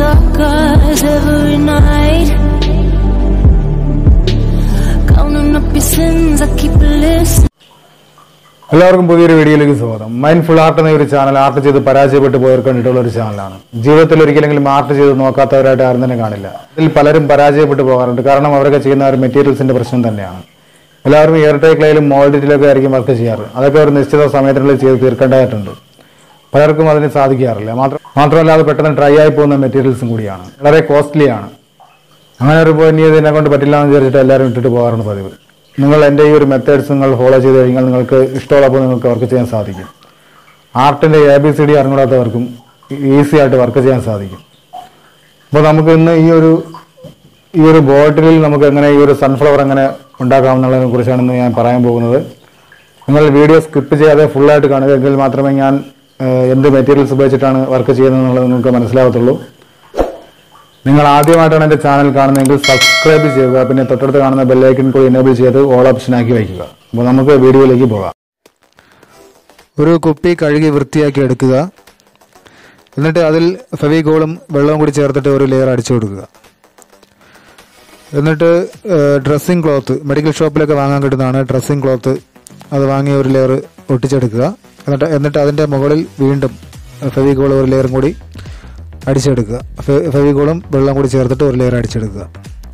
suckers every night. Counting up your sins, I keep a list. എല്ലാവർക്കും പുതിയൊരു വീഡിയോയിലേക്ക് സ്വാഗതം മൈൻഡ്ഫുൾ ആർട്ട് എന്ന ഒരു ചാനൽ ആർട്ട് ചെയ്ത് പരാജയപ്പെട്ടു പോയവർക്ക് വേണ്ടിയിട്ടുള്ള ഒരു ചാനലാണ് ജീവിതത്തിൽ ഒരിക്കലെങ്കിലും ആർട്ട് ചെയ്ത് നോക്കാത്തവരായിട്ട് ആരും തന്നെ കാണില്ല ഇതിൽ പലരും പരാജയപ്പെട്ടു പോകാറുണ്ട് കാരണം അവരൊക്കെ ചെയ്യുന്ന ഒരു മെറ്റീരിയൽസിന്റെ പ്രശ്നം തന്നെയാണ് എല്ലാവരും എയർ ടൈക്ലയിലും മോൾഡിറ്റിലൊക്കെ ആയിരിക്കും വർക്ക് ചെയ്യാറ് അതൊക്കെ ഒരു നിശ്ചിത സമയത്തിനുള്ളിൽ ചെയ്ത് തീർക്കേണ്ടതായിട്ടുണ്ട് പലർക്കും അതിന് സാധിക്കാറില്ല മാത്രം മാത്രമല്ല അത് പെട്ടെന്ന് ഡ്രൈ ആയി പോകുന്ന മെറ്റീരിയൽസും കൂടിയാണ് വളരെ കോസ്റ്റ്ലിയാണ് അങ്ങനെ ഒരു പോയിന്റ് ഇതിനെ കൊണ്ട് പറ്റില്ല എന്ന് വിചാരിച്ചിട്ട് എല്ലാവരും ഇട്ടിട്ട് പോകാറാണ് പതിവ് നിങ്ങൾ എൻ്റെ ഈ ഒരു മെത്തേഡ്സ് നിങ്ങൾ ഫോളോ ചെയ്ത് കഴിഞ്ഞാൽ നിങ്ങൾക്ക് ഇഷ്ടമുള്ളപ്പോൾ നിങ്ങൾക്ക് വർക്ക് ചെയ്യാൻ സാധിക്കും ആർട്ടിൻ്റെ എ ബി സി ഡി അറിഞ്ഞൂടാത്തവർക്കും ഈസി ആയിട്ട് വർക്ക് ചെയ്യാൻ സാധിക്കും അപ്പോൾ നമുക്ക് ഇന്ന് ഈ ഒരു ഈ ഒരു ബോട്ടിലിൽ നമുക്ക് എങ്ങനെ ഈ ഒരു സൺഫ്ലവർ എങ്ങനെ ഉണ്ടാക്കാമെന്നുള്ളതിനെ കുറിച്ചാണ് ഇന്ന് ഞാൻ പറയാൻ പോകുന്നത് നിങ്ങൾ വീഡിയോ സ്കിപ്പ് ചെയ്യാതെ ഫുള്ളായിട്ട് കാണുക എങ്കിൽ മാത്രമേ ഞാൻ ഏഹ്, എന്ത് മെറ്റീരിയൽസ് ഉപയോഗിച്ചിട്ടാണ് വർക്ക് ചെയ്യുന്നത് എന്നുള്ളത് നിങ്ങൾക്ക് മനസ്സിലാവത്തുള്ളൂ നിങ്ങൾ ആദ്യമായിട്ടാണ് എൻ്റെ ചാനൽ കാണുന്നതെങ്കിൽ സബ്സ്ക്രൈബ് ചെയ്യുക പിന്നെ തൊട്ടടുത്ത് കാണുന്ന ബെല്ലൈക്കൺ കൂടി എനേബിൾ ചെയ്ത് ഓൾ ഓപ്ഷൻ ആക്കി വയ്ക്കുക അപ്പോൾ നമുക്ക് വീഡിയോയിലേക്ക് പോകാം ഒരു കുപ്പി കഴുകി വൃത്തിയാക്കി എടുക്കുക എന്നിട്ട് അതിൽ ഫെവിഗോളും വെള്ളവും കൂടി ചേർത്തിട്ട് ഒരു ലെയർ അടിച്ചു കൊടുക്കുക എന്നിട്ട് ഡ്രസ്സിംഗ് ക്ലോത്ത് മെഡിക്കൽ ഷോപ്പിലൊക്കെ വാങ്ങാൻ കിട്ടുന്നതാണ് ഡ്രസ്സിംഗ് ക്ലോത്ത് അത് വാങ്ങി ഒരു ലെയർ ഒട്ടിച്ചെടുക്കുക എന്നിട്ട് എന്നിട്ട് അതിൻ്റെ മുകളിൽ വീണ്ടും ഫെവിഗോൾ ഒരു ലെയറും കൂടി അടിച്ചെടുക്കുക ഫെ- ഫെവിഗോളും വെള്ളം കൂടി ചേർത്തിട്ട് ഒരു ലെയർ അടിച്ചെടുക്കുക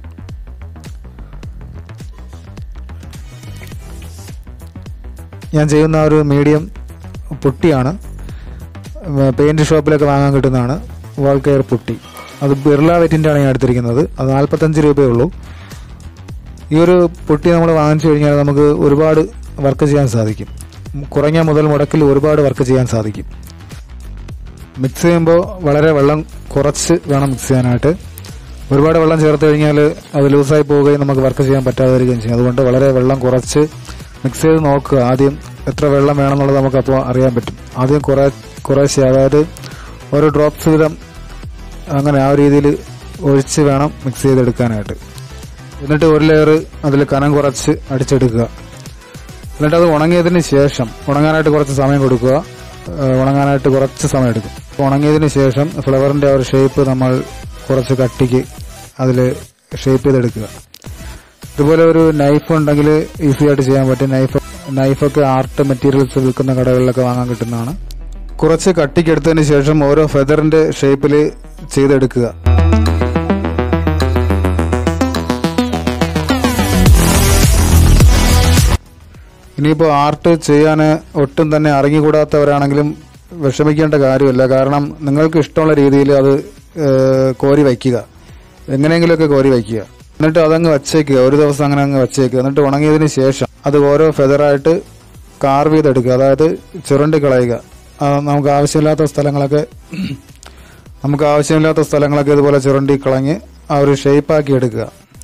ഞാൻ ചെയ്യുന്ന ആ ഒരു മീഡിയം പുട്ടിയാണ് പെയിൻറ് ഷോപ്പിലൊക്കെ വാങ്ങാൻ കിട്ടുന്നതാണ് വാൾ കെയർ പുട്ടി അത് ബിർള വെറ്റിൻ്റെ ആണ് ഞാൻ എടുത്തിരിക്കുന്നത് അത് നാൽപ്പത്തഞ്ച് രൂപയേ ഉള്ളൂ ഈ ഒരു പുട്ടി നമ്മൾ വാങ്ങിച്ചു കഴിഞ്ഞാൽ നമുക്ക് ഒരുപാട് വർക്ക് ചെയ്യാൻ സാധിക്കും കുറഞ്ഞ മുതൽ മുടക്കിൽ ഒരുപാട് വർക്ക് ചെയ്യാൻ സാധിക്കും മിക്സ് ചെയ്യുമ്പോൾ വളരെ വെള്ളം കുറച്ച് വേണം മിക്സ് ചെയ്യാനായിട്ട് ഒരുപാട് വെള്ളം ചേർത്ത് കഴിഞ്ഞാൽ അത് ലൂസായി പോവുകയും നമുക്ക് വർക്ക് ചെയ്യാൻ പറ്റാതെ വരികയും ചെയ്യും അതുകൊണ്ട് വളരെ വെള്ളം കുറച്ച് മിക്സ് ചെയ്ത് നോക്കുക ആദ്യം എത്ര വെള്ളം വേണമെന്നുള്ളത് നമുക്ക് അപ്പോൾ അറിയാൻ പറ്റും ആദ്യം കുറേ കുറേശ്ശെ അതായത് ഓരോ ഡ്രോപ്സ് വീതം അങ്ങനെ ആ ഒരു രീതിയിൽ ഒഴിച്ച് വേണം മിക്സ് ചെയ്തെടുക്കാനായിട്ട് എന്നിട്ട് ഒരു ലെയർ അതിൽ കനം കുറച്ച് അടിച്ചെടുക്കുക എന്നിട്ട് അത് ഉണങ്ങിയതിന് ശേഷം ഉണങ്ങാനായിട്ട് കുറച്ച് സമയം കൊടുക്കുക ഏഹ് ഉണങ്ങാനായിട്ട് കുറച്ച് സമയം എടുക്കും അപ്പോൾ ഉണങ്ങിയതിന് ശേഷം ഫ്ലവറിന്റെ ആ ഒരു ഷേപ്പ് നമ്മൾ കുറച്ച് കട്ടിക്ക് അതിൽ ഷേപ്പ് ചെയ്തെടുക്കുക ഇതുപോലെ ഒരു നൈഫ് ഉണ്ടെങ്കിൽ ഈസി ആയിട്ട് ചെയ്യാൻ പറ്റും നൈഫ് നൈഫൊക്കെ ആർട്ട് മെറ്റീരിയൽസ് വിൽക്കുന്ന കടകളിലൊക്കെ വാങ്ങാൻ കിട്ടുന്നതാണ് കുറച്ച് കട്ടിക്ക് എടുത്തതിന് ശേഷം ഓരോ ഫെദറിന്റെ ഷേപ്പിൽ ചെയ്തെടുക്കുക ഇനിയിപ്പോൾ ആർട്ട് ചെയ്യാൻ ഒട്ടും തന്നെ അറിഞ്ഞുകൂടാത്തവരാണെങ്കിലും വിഷമിക്കേണ്ട കാര്യമില്ല കാരണം നിങ്ങൾക്ക് ഇഷ്ടമുള്ള രീതിയിൽ അത് ഏഹ്, കോരി വയ്ക്കുക എങ്ങനെയെങ്കിലുമൊക്കെ കോരി വയ്ക്കുക എന്നിട്ട് അതങ്ങ് വച്ചേക്കുക ഒരു ദിവസം അങ്ങനെ അങ്ങ് വച്ചേക്കുക എന്നിട്ട് ഉണങ്ങിയതിന് ശേഷം അത് ഓരോ ഫെദറായിട്ട് കാർവ് ചെയ്തെടുക്കുക അതായത് ചുരണ്ടി കളയുക ആ, നമുക്ക് ആവശ്യമില്ലാത്ത സ്ഥലങ്ങളൊക്കെ നമുക്ക് ആവശ്യമില്ലാത്ത സ്ഥലങ്ങളൊക്കെ ഇതുപോലെ ചുരണ്ടി കളഞ്ഞ് ആ ഒരു ഷേപ്പാക്കി എടുക്കുക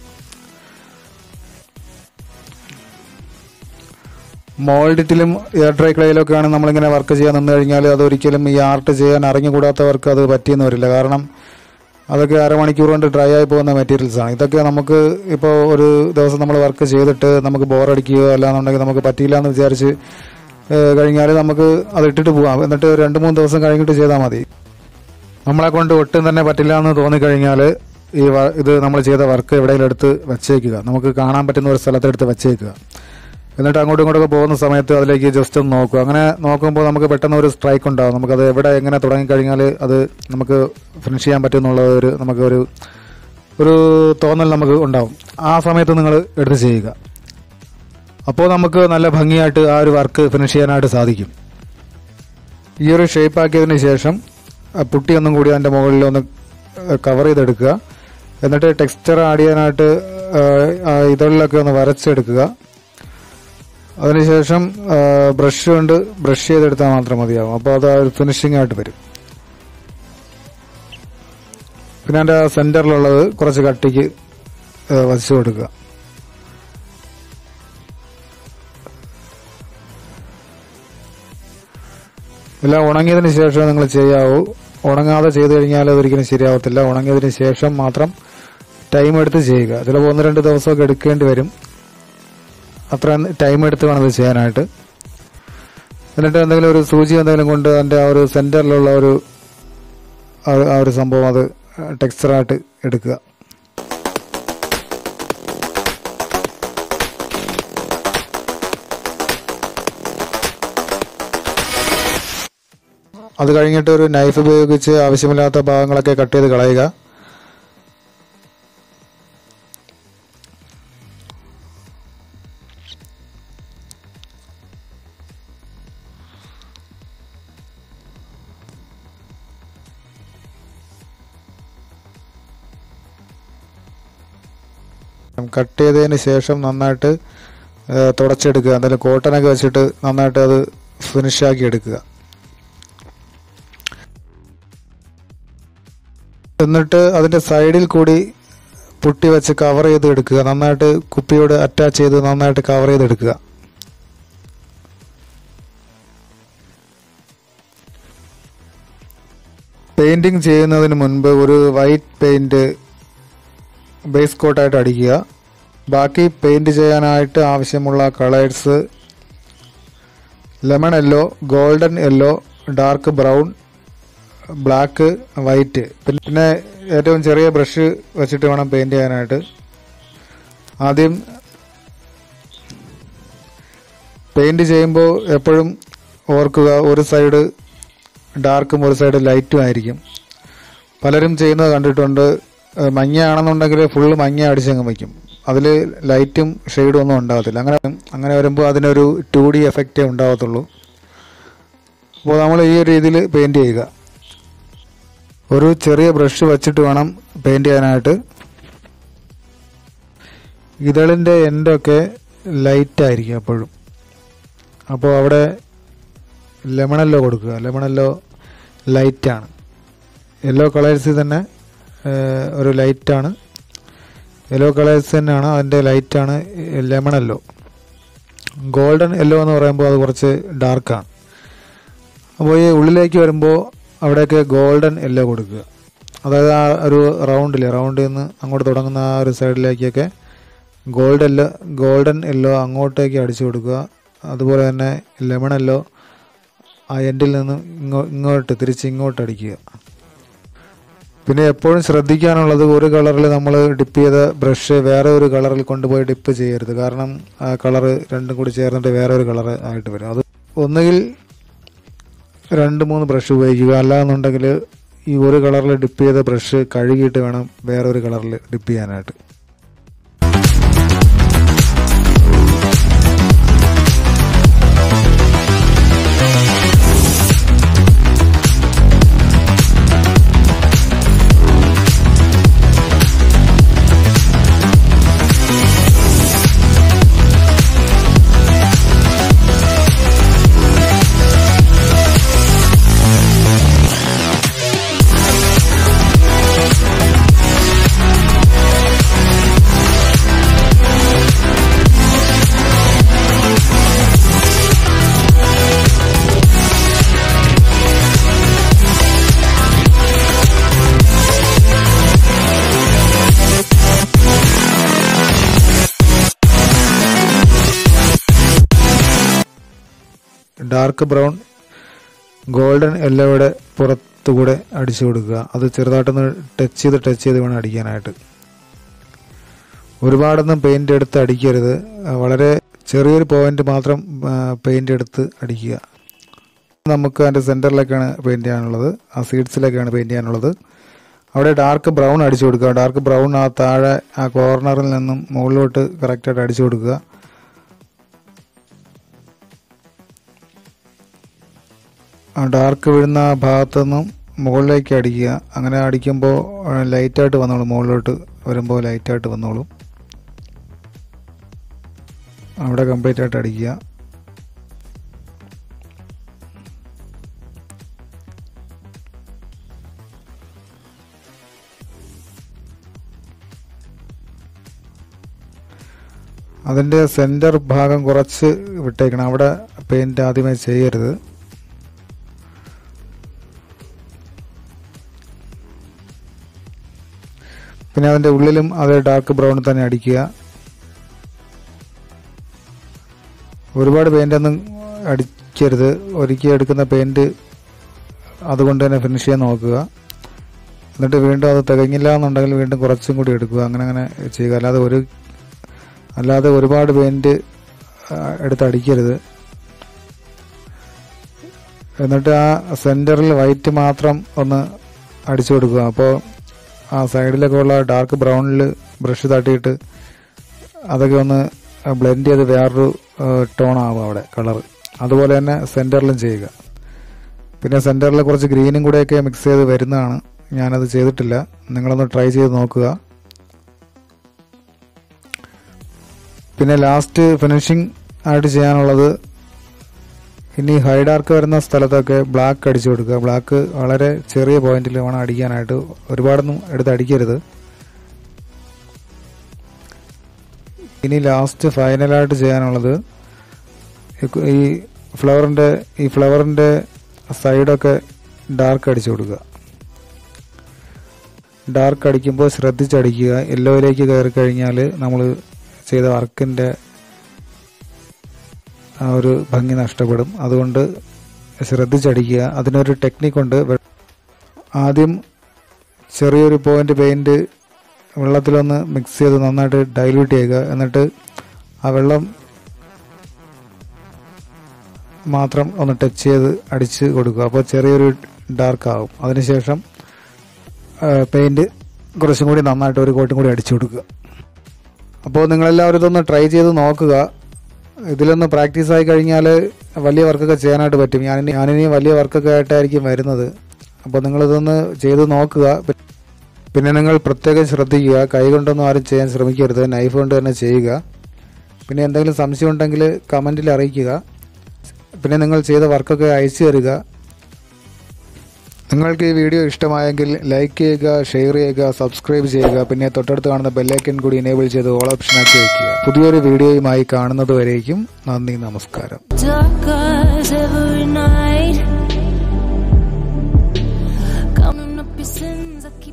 മോൾഡിറ്റിലും എയർ ഡ്രൈ ക്ലേയിലൊക്കെയാണ് നമ്മളിങ്ങനെ വർക്ക് ചെയ്യാൻ നിന്ന് കഴിഞ്ഞാൽ അതൊരിക്കലും ഈ ആർട്ട് ചെയ്യാൻ അറിഞ്ഞുകൂടാത്തവർക്ക് അത് പറ്റിയെന്ന് വരില്ല കാരണം അതൊക്കെ അരമണിക്കൂർ കൊണ്ട് ഡ്രൈ ആയി പോകുന്ന മെറ്റീരിയൽസ് ആണ് ഇതൊക്കെ നമുക്ക് ഇപ്പോൾ ഒരു ദിവസം നമ്മൾ വർക്ക് ചെയ്തിട്ട് നമുക്ക് ബോറടിക്കുകയോ അല്ലാന്നുണ്ടെങ്കിൽ നമുക്ക് പറ്റിയില്ല എന്ന് വിചാരിച്ച് കഴിഞ്ഞാൽ നമുക്ക് അത് ഇട്ടിട്ട് പോകാം എന്നിട്ട് രണ്ട് മൂന്ന് ദിവസം കഴിഞ്ഞിട്ട് ചെയ്താൽ മതി നമ്മളെ കൊണ്ട് ഒട്ടും തന്നെ പറ്റില്ല എന്ന് തോന്നിക്കഴിഞ്ഞാൽ ഈ വ- ഇത് നമ്മൾ ചെയ്ത വർക്ക് എവിടെയെങ്കിലും എടുത്ത് വെച്ചേക്കുക നമുക്ക് കാണാൻ പറ്റുന്ന ഒരു സ്ഥലത്തെടുത്ത് വെച്ചേക്കുക എന്നിട്ട് അങ്ങോട്ടും ഇങ്ങോട്ടൊക്കെ പോകുന്ന സമയത്ത് അതിലേക്ക് ജസ്റ്റ് ഒന്ന് നോക്കുക അങ്ങനെ നോക്കുമ്പോൾ നമുക്ക് പെട്ടെന്ന് ഒരു സ്ട്രൈക്ക് ഉണ്ടാവും നമുക്കത് എവിടെ എങ്ങനെ തുടങ്ങിക്കഴിഞ്ഞാൽ അത് നമുക്ക് ഫിനിഷ് ചെയ്യാൻ പറ്റും എന്നുള്ള ഒരു നമുക്കൊരു ഒരു തോന്നൽ നമുക്ക് ഉണ്ടാവും ആ സമയത്ത് നിങ്ങൾ എടുത്ത് ചെയ്യുക അപ്പോൾ നമുക്ക് നല്ല ഭംഗിയായിട്ട് ആ ഒരു വർക്ക് ഫിനിഷ് ചെയ്യാനായിട്ട് സാധിക്കും ഈ ഒരു ഷേപ്പ് ആക്കിയതിന് ശേഷം ആ പുട്ടി ഒന്നും കൂടി അതിൻ്റെ മുകളിൽ ഒന്ന് കവർ ചെയ്തെടുക്കുക എന്നിട്ട് ടെക്സ്ചർ ആഡ് ചെയ്യാനായിട്ട് ആ, ആ ഇതളിലൊക്കെ ഒന്ന് വരച്ചെടുക്കുക അതിനുശേഷം ബ്രഷ് കൊണ്ട് ബ്രഷ് ചെയ്തെടുത്താൽ മാത്രം മതിയാവും അപ്പോൾ അത് ആ ഒരു ഫിനിഷിംഗ് ആയിട്ട് വരും പിന്നെ അതിൻ്റെ സെൻറ്ററിലുള്ളത് കുറച്ച് കട്ടിക്ക് ആ, വച്ച് കൊടുക്കുക എല്ലാം ഉണങ്ങിയതിന് ശേഷം നിങ്ങൾ ചെയ്യാവൂ ഉണങ്ങാതെ ചെയ്തു കഴിഞ്ഞാൽ അതൊരിക്കലും ശരിയാവത്തില്ല ഉണങ്ങിയതിന് ശേഷം മാത്രം ടൈം എടുത്ത് ചെയ്യുക ചിലപ്പോൾ ഒന്ന് രണ്ട് ദിവസമൊക്കെ എടുക്കേണ്ടി വരും അത്ര ടൈം എടുത്ത് വേണം ഇത് ചെയ്യാനായിട്ട് എന്നിട്ട് എന്തെങ്കിലും ഒരു സൂചി എന്തെങ്കിലും കൊണ്ട് അതിൻ്റെ ആ ഒരു സെൻറ്ററിലുള്ള ഒരു ആ ഒരു- ആ ഒരു സംഭവം അത് ടെക്സ്ചറായിട്ട് എടുക്കുക അത് കഴിഞ്ഞിട്ട് ഒരു നൈഫ് ഉപയോഗിച്ച് ആവശ്യമില്ലാത്ത ഭാഗങ്ങളൊക്കെ കട്ട് ചെയ്ത് കളയുക കട്ട് ചെയ്തതിന് ശേഷം നന്നായിട്ട് ഏഹ്, തുടച്ചെടുക്കുക എന്തായാലും കോട്ടനൊക്കെ വെച്ചിട്ട് നന്നായിട്ട് അത് ഫിനിഷാക്കി എടുക്കുക എന്നിട്ട് അതിൻ്റെ സൈഡിൽ കൂടി പുട്ടി വെച്ച് കവർ ചെയ്ത് എടുക്കുക നന്നായിട്ട് കുപ്പിയോട് അറ്റാച്ച് ചെയ്ത് നന്നായിട്ട് കവർ ചെയ്തെടുക്കുക പെയിന്റിങ് ചെയ്യുന്നതിന് മുൻപ് ഒരു വൈറ്റ് പെയിന്റ് ബേസ് കോട്ടായിട്ട് അടിക്കുക ബാക്കി പെയിന്റ് ചെയ്യാനായിട്ട് ആവശ്യമുള്ള colours lemon yellow golden yellow dark brown black white പിന്നെ ഏറ്റവും ചെറിയ ബ്രഷ് വെച്ചിട്ട് വേണം പെയിന്റ് ചെയ്യാനായിട്ട് ആദ്യം പെയിന്റ് ചെയ്യുമ്പോൾ എപ്പോഴും ഓർക്കുക ഒരു സൈഡ് ഡാർക്കും ഒരു സൈഡ് ലൈറ്റും ആയിരിക്കും പലരും ചെയ്യുന്നത് കണ്ടിട്ടുണ്ട് ഏഹ് മഞ്ഞയാണെന്നുണ്ടെങ്കിൽ ഫുള്ള് മഞ്ഞ അടിച്ചങ്ങ് വയ്ക്കും അതിൽ ലൈറ്റും ഷെയ്ഡും ഒന്നും ഉണ്ടാകത്തില്ല അങ്ങനെ അങ്ങനെ വരുമ്പോൾ അതിനൊരു ടു ഡി എഫക്റ്റേ ഉണ്ടാകത്തുള്ളൂ അപ്പോൾ നമ്മൾ ഈ ഒരു രീതിയിൽ പെയിന്റ് ചെയ്യുക ഒരു ചെറിയ ബ്രഷ് വെച്ചിട്ട് വേണം പെയിന്റ് ചെയ്യാനായിട്ട് ഇതളിൻ്റെ എൻഡൊക്കെ ലൈറ്റായിരിക്കും എപ്പോഴും അപ്പോൾ അവിടെ ലെമണല്ലോ കൊടുക്കുക ലെമണല്ലോ ലൈറ്റാണ് യെല്ലോ കളേഴ്സിൽ തന്നെ ഏഹ്, ഒരു ലൈറ്റാണ് യെല്ലോ കളേഴ്സ് തന്നെയാണ് അതിൻ്റെ ലൈറ്റാണ് ലെമണല്ലോ ഗോൾഡൻ യെല്ലോ എന്ന് പറയുമ്പോൾ അത് കുറച്ച് ഡാർക്കാണ് അപ്പോൾ ഈ ഉള്ളിലേക്ക് വരുമ്പോൾ അവിടെയൊക്കെ ഗോൾഡൻ യെല്ലോ കൊടുക്കുക അതായത് ആ ഒരു റൗണ്ടിൽ റൗണ്ടിൽ നിന്ന് അങ്ങോട്ട് തുടങ്ങുന്ന ആ ഒരു സൈഡിലേക്കൊക്കെ ഗോൾഡ് യെല്ലോ ഗോൾഡൻ യെല്ലോ അങ്ങോട്ടേക്ക് അടിച്ചു കൊടുക്കുക അതുപോലെ തന്നെ ലെമൺ യെല്ലോ ആ എൻഡിൽ നിന്ന് ഇങ്ങോ ഇങ്ങോട്ട് തിരിച്ച് ഇങ്ങോട്ട് അടിക്കുക പിന്നെ എപ്പോഴും ശ്രദ്ധിക്കാനുള്ളത് ഒരു കളറിൽ നമ്മൾ ഡിപ്പ് ചെയ്ത ബ്രഷ് വേറെ ഒരു കളറിൽ കൊണ്ടുപോയി ഡിപ്പ് ചെയ്യരുത് കാരണം ആ കളറ് രണ്ടും കൂടി ചേർന്നിട്ട് വേറെ ഒരു കളർ ആയിട്ട് വരും അത് ഒന്നുകിൽ രണ്ട് മൂന്ന് ബ്രഷ് ഉപയോഗിക്കുക അല്ലാന്നുണ്ടെങ്കിൽ ഈ ഒരു കളറിൽ ഡിപ്പ് ചെയ്ത ബ്രഷ് കഴുകിയിട്ട് വേണം വേറെ ഒരു കളറിൽ ഡിപ്പ് ചെയ്യാനായിട്ട് ഡാർക്ക് ബ്രൗൺ ഗോൾഡൻ യെല്ലോയുടെ പുറത്തുകൂടെ അടിച്ചു കൊടുക്കുക അത് ചെറുതായിട്ടൊന്ന് ടച്ച് ചെയ്ത് ടച്ച് ചെയ്ത് വേണം അടിക്കാനായിട്ട് ഒരുപാടൊന്നും പെയിന്റ് എടുത്ത് അടിക്കരുത് ആ, വളരെ ചെറിയൊരു പോയിന്റ് മാത്രം പെയിന്റ് എടുത്ത് അടിക്കുക നമുക്ക് അതിൻ്റെ സെൻറ്ററിലേക്കാണ് പെയിന്റ് ചെയ്യാനുള്ളത് ആ സീഡ്സിലേക്കാണ് പെയിന്റ് ചെയ്യാനുള്ളത് അവിടെ ഡാർക്ക് ബ്രൗൺ അടിച്ചു കൊടുക്കുക ഡാർക്ക് ബ്രൗൺ ആ താഴെ ആ കോർണറിൽ നിന്നും മുകളിലോട്ട് കറക്റ്റായിട്ട് അടിച്ചു കൊടുക്കുക ആ ഡാർക്ക് വീഴുന്ന ആ ഭാഗത്തു നിന്നും മുകളിലേക്ക് അടിക്കുക അങ്ങനെ അടിക്കുമ്പോൾ ലൈറ്റായിട്ട് വന്നോളും മുകളിലോട്ട് വരുമ്പോൾ ലൈറ്റായിട്ട് വന്നോളും അവിടെ കംപ്ലീറ്റ് ആയിട്ട് അടിക്കുക അതിൻ്റെ സെൻറ്റർ ഭാഗം കുറച്ച് വിട്ടേക്കണം അവിടെ പെയിൻറ് ആദ്യമേ ചെയ്യരുത് പിന്നെ അതിൻ്റെ ഉള്ളിലും അതേ ഡാർക്ക് ബ്രൗൺ തന്നെ അടിക്കുക ഒരുപാട് പെയിൻ്റ് ഒന്നും അടിക്കരുത് ഒരിക്കൽ എടുക്കുന്ന പെയിൻറ് അതുകൊണ്ട് തന്നെ ഫിനിഷ് ചെയ്യാൻ നോക്കുക എന്നിട്ട് വീണ്ടും അത് തികഞ്ഞില്ല എന്നുണ്ടെങ്കിൽ വീണ്ടും കുറച്ചും കൂടി എടുക്കുക അങ്ങനെ അങ്ങനെ ചെയ്യുക അല്ലാതെ ഒരു അല്ലാതെ ഒരുപാട് പെയിൻറ്റ് എടുത്ത് അടിക്കരുത് എന്നിട്ട് ആ സെൻറ്ററിൽ വൈറ്റ് മാത്രം ഒന്ന് അടിച്ചു കൊടുക്കുക അപ്പോൾ ആ സൈഡിലൊക്കെ ഉള്ള ഡാർക്ക് ബ്രൗണിൽ ബ്രഷ് തട്ടിയിട്ട് അതൊക്കെ ഒന്ന് ബ്ലെൻഡ് ചെയ്ത് വേറൊരു ടോൺ ആവും അവിടെ കളർ അതുപോലെ തന്നെ സെൻറ്ററിലും ചെയ്യുക പിന്നെ സെൻറ്ററിൽ കുറച്ച് ഗ്രീനും കൂടെയൊക്കെ മിക്സ് ചെയ്ത് വരുന്നതാണ് ഞാനത് ചെയ്തിട്ടില്ല നിങ്ങളൊന്ന് ട്രൈ ചെയ്ത് നോക്കുക പിന്നെ ലാസ്റ്റ് ഫിനിഷിംഗ് ആയിട്ട് ചെയ്യാനുള്ളത് ഇനി ഹൈ ഡാർക്ക് വരുന്ന സ്ഥലത്തൊക്കെ ബ്ലാക്ക് അടിച്ചു കൊടുക്കുക ബ്ലാക്ക് വളരെ ചെറിയ പോയിന്റിൽ വേണം അടിക്കാനായിട്ട് ഒരുപാടൊന്നും എടുത്ത് അടിക്കരുത് ഇനി ലാസ്റ്റ് ഫൈനലായിട്ട് ചെയ്യാനുള്ളത് ഈ ഫ്ലവറിൻ്റെ ഈ ഫ്ലവറിൻ്റെ സൈഡൊക്കെ ഡാർക്ക് അടിച്ചു കൊടുക്കുക ഡാർക്ക് അടിക്കുമ്പോൾ ശ്രദ്ധിച്ചടിക്കുക യെല്ലോയിലേക്ക് കയറി കഴിഞ്ഞാൽ നമ്മൾ ചെയ്ത വർക്കിൻ്റെ ആ ഒരു ഭംഗി നഷ്ടപ്പെടും അതുകൊണ്ട് ശ്രദ്ധിച്ചടിക്കുക അതിനൊരു ടെക്നിക്കുണ്ട് ആദ്യം ചെറിയൊരു പോയിന്റ് പെയിൻറ് വെള്ളത്തിലൊന്ന് മിക്സ് ചെയ്ത് നന്നായിട്ട് ഡൈല്യൂട്ട് ചെയ്യുക എന്നിട്ട് ആ വെള്ളം മാത്രം ഒന്ന് ടച്ച് ചെയ്ത് അടിച്ച് കൊടുക്കുക അപ്പോൾ ചെറിയൊരു ഡാർക്ക് ആവും അതിനുശേഷം പെയിൻറ് കുറച്ചും കൂടി നന്നായിട്ട് ഒരു കോട്ടും കൂടി അടിച്ചു കൊടുക്കുക അപ്പോൾ നിങ്ങളെല്ലാവരും ഇതൊന്ന് ട്രൈ ചെയ്ത് നോക്കുക ഇതിലൊന്ന് പ്രാക്ടീസ് ആയി കഴിഞ്ഞാൽ വലിയ വർക്കൊക്കെ ചെയ്യാനായിട്ട് പറ്റും ഞാനിനി ഞാനിനി വലിയ വർക്കൊക്കെ ആയിട്ടായിരിക്കും വരുന്നത് അപ്പോൾ നിങ്ങളിതൊന്ന് ചെയ്ത് നോക്കുക പിന്നെ നിങ്ങൾ പ്രത്യേകം ശ്രദ്ധിക്കുക കൈ കൊണ്ടൊന്നും ആരും ചെയ്യാൻ ശ്രമിക്കരുത് നൈഫ് കൊണ്ട് തന്നെ ചെയ്യുക പിന്നെ എന്തെങ്കിലും സംശയം ഉണ്ടെങ്കിൽ കമൻറ്റിൽ അറിയിക്കുക പിന്നെ നിങ്ങൾ ചെയ്ത വർക്കൊക്കെ അയച്ചു തരിക നിങ്ങൾക്ക് ഈ വീഡിയോ ഇഷ്ടമായെങ്കിൽ ലൈക്ക് ചെയ്യുക ഷെയർ ചെയ്യുക സബ്സ്ക്രൈബ് ചെയ്യുക പിന്നെ തൊട്ടടുത്ത് കാണുന്ന ബെല്ലൈക്കൻ കൂടി എനേബിൾ ചെയ്ത് ഓൾ ഓപ്ഷൻ ആക്കി വയ്ക്കുക പുതിയൊരു വീഡിയോയുമായി കാണുന്നത് വരേക്കും നന്ദി നമസ്കാരം dark as every night. Counting up your sins, I